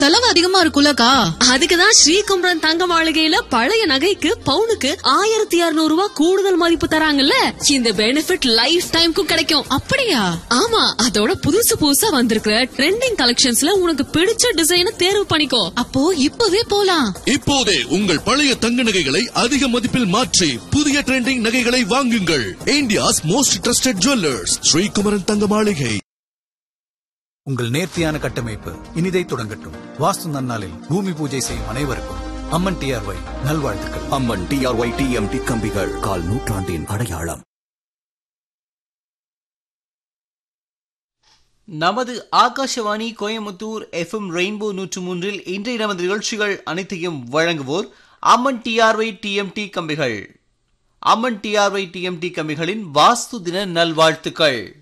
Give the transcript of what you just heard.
செலவு அதிகமா இருக்குல்லக்கா அதுக்குதான் ஸ்ரீகுமரன் தங்க மாளிகையில பழைய நகைக்கு பவுனுக்கு ஆயிரத்தி இருநூறு ரூபாய் கூடுதல் மதிப்பு தராங்கல்ல இந்த பெனிஃபிட் லைஃப் டைம்க்கும் கிடைக்கும் அப்படியா ஆமா அதோட புதுசு புதுசா வந்திருக்கிற ட்ரெண்டிங் கலெக்ஷன்ஸ்ல உனக்கு பிடிச்ச டிசைனை தேர்வு பண்ணிக்கோ அப்போ இப்பவே போலாம் இப்போதே உங்கள் பழைய தங்க நகைகளை அதிக மதிப்பில் மாற்றி புதிய ட்ரெண்டிங் நகைகளை வாங்குங்கள் India's most trusted jewellers Sreekumaran Thanga Maligai உங்கள் நேர்த்தியான கட்டமைப்பு இனிதை தொடங்கட்டும் வாஸ்து நன்னாளில் பூமி பூஜை செய்யும் அனைவருக்கும் அம்மன் டிஆர்ஒய் நல்வாழ்த்துக்கள் அம்மன் டிஆர்ஒய் டிஎம்டி கம்பிகள் கால் நூற்றாண்டின் அடையாளம் நமது ஆகாஷவாணி கோயமுத்தூர் எஃப்எம் ரெயின்போ நூற்று மூன்றில் இன்றைய நமது நிகழ்ச்சிகள் அனைத்தையும் வழங்குவோர் அம்மன் டிஆர்ஒய் டிஎம்டி கம்பிகள் அம்மன் டிஆர்ஒய் டிஎம்டி கம்பிகளின் வாஸ்து தின நல்வாழ்த்துக்கள்